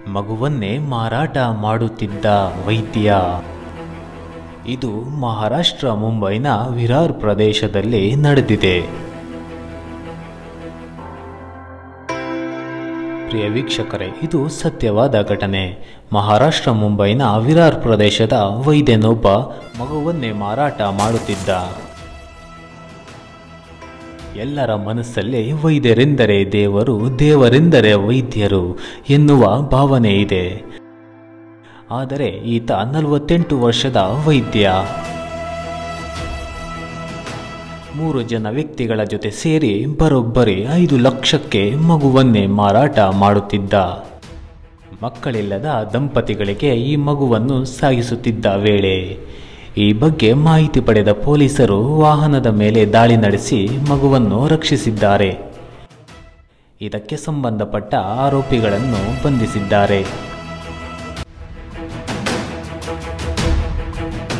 ಮಗುವನ್ನೇ ಮಾರಾಟ ಮಾಡುತ್ತಿದ್ದ ವೈದ್ಯ ಇದು ಮಹಾರಾಷ್ಟ್ರ ಮುಂಬೈನ ವಿರಾರ್ ಪ್ರದೇಶದಲ್ಲಿ ನಡೆದಿದೆ ಪ್ರಿಯ ವೀಕ್ಷಕರೇ ಇದು ಸತ್ಯವಾದ ಘಟನೆ ಮಹಾರಾಷ್ಟ್ರ ಮುಂಬೈನ ವಿರಾರ್ ಪ್ರದೇಶದ ವೈದ್ಯನೊಬ್ಬ ಮಗುವನ್ನೇ ಮಾರಾಟ ಮಾಡುತ್ತಿದ್ದ ಎಲ್ಲರ ಮನಸ್ಸಲ್ಲಿ ವೈದ್ಯರೆಂದರೆ ದೇವರು ದೇವರೆಂದರೆ ವೈದ್ಯರು ಎನ್ನುವ ಭಾವನೆ ಇದೆ ಆದರೆ ಈತ ನಲವತ್ತೆಂಟು ವರ್ಷದ ವೈದ್ಯ ಮೂರು ಜನ ವ್ಯಕ್ತಿಗಳ ಜೊತೆ ಸೇರಿ ಬರೋಬ್ಬರಿ ಐದು ಲಕ್ಷಕ್ಕೆ ಮಗುವನ್ನೇ ಮಾರಾಟ ಮಾಡುತ್ತಿದ್ದ ಮಕ್ಕಳಿಲ್ಲದ ದಂಪತಿಗಳಿಗೆ ಈ ಮಗುವನ್ನು ಸಾಗಿಸುತ್ತಿದ್ದ ವೇಳೆ ಈ ಬಗ್ಗೆ ಮಾಹಿತಿ ಪಡೆದ ಪೊಲೀಸರು ವಾಹನದ ಮೇಲೆ ದಾಳಿ ನಡೆಸಿ ಮಗುವನ್ನು ರಕ್ಷಿಸಿದ್ದಾರೆ ಇದಕ್ಕೆ ಸಂಬಂಧಪಟ್ಟ ಆರೋಪಿಗಳನ್ನು ಬಂಧಿಸಿದ್ದಾರೆ